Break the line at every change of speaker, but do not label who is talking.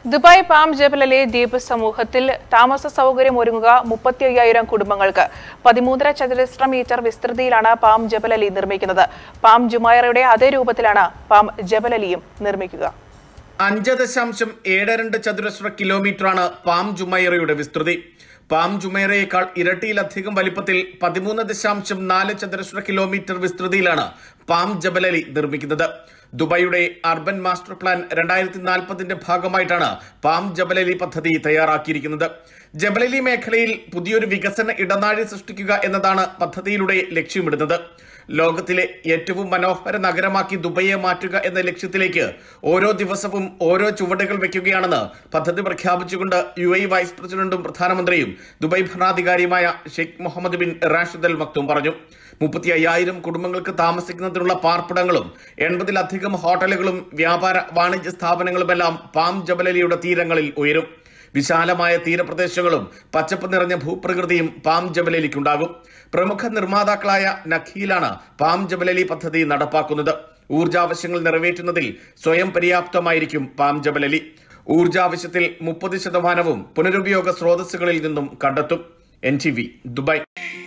Dubai palm ജബലിലെ ദ്വീപ് സമൂഹത്തിൽ താമസ സൗകര്യം ഒരുങ്ങുക മുപ്പത്തി അയ്യായിരം കുടുംബങ്ങൾക്ക് പതിമൂന്നര ചതുരശ്ര മീറ്റർ വിസ്തൃതിയിലാണ് പാം ജബലലി നിർമ്മിക്കുന്നത് പാം ജുമൈറയുടെ അതേ രൂപത്തിലാണ് പാം ജബലലിയും നിർമ്മിക്കുക
അഞ്ച് ദശാംശം ഏഴ് രണ്ട് ചതുരശ്ര കിലോമീറ്ററാണ് പാം ജുമൈറയുടെ വിസ്തൃതി പാം ജുമൈറയേക്കാൾ ഇരട്ടിയിലധികം വലിപ്പത്തിൽ പതിമൂന്ന് ദശാംശം നാല് ചതുരശ്ര കിലോമീറ്റർ വിസ്തൃതിയിലാണ് പാം ജബലലി നിർമ്മിക്കുന്നത് ദുബായിയുടെ അർബൻ മാസ്റ്റർ പ്ലാൻ രണ്ടായിരത്തി നാൽപ്പതിന്റെ ഭാഗമായിട്ടാണ് പാം ജബലലി പദ്ധതി തയ്യാറാക്കിയിരിക്കുന്നത് ജബലലി മേഖലയിൽ പുതിയൊരു വികസന ഇടനാഴി സൃഷ്ടിക്കുക എന്നതാണ് പദ്ധതിയിലൂടെ ലക്ഷ്യമിടുന്നത് ലോകത്തിലെ ഏറ്റവും മനോഹര നഗരമാക്കി ദുബൈയെ മാറ്റുക എന്ന ലക്ഷ്യത്തിലേക്ക് ഓരോ ദിവസവും ഓരോ ചുവടുകൾ വെക്കുകയാണെന്ന് പദ്ധതി പ്രഖ്യാപിച്ചുകൊണ്ട് യു എ വൈസ് പ്രസിഡന്റും പ്രധാനമന്ത്രിയും ദുബായ് ഭരണാധികാരിയുമായ Sheikh Mohammed bin Rashid Al Maktoum പറഞ്ഞു മുപ്പത്തി അയ്യായിരം കുടുംബങ്ങൾക്ക് താമസിക്കുന്നതിനുള്ള പാർപ്പിടങ്ങളും എൺപതിലധികം ഹോട്ടലുകളും വ്യാപാര വാണിജ്യ സ്ഥാപനങ്ങളുമെല്ലാം പാം ജബലലിയുടെ തീരങ്ങളിൽ ഉയരും വിശാലമായ തീരപ്രദേശങ്ങളും പച്ചപ്പ് നിറഞ്ഞ ഭൂപ്രകൃതിയും പാം ജബലലിക്കുണ്ടാകും പ്രമുഖ നിർമ്മാതാക്കളായ നഖീലാണ് പാം ജബലലി പദ്ധതി നടപ്പാക്കുന്നത് ഊർജാവശ്യങ്ങൾ നിറവേറ്റുന്നതിൽ സ്വയം പര്യാപ്തമായിരിക്കും പാം ജബലലി ഊർജാവശ്യത്തിൽ മുപ്പത് ശതമാനവും പുനരുപയോഗ സ്രോതസ്സുകളിൽ നിന്നും കണ്ടെത്തും എൻ ടി വി ദുബായ്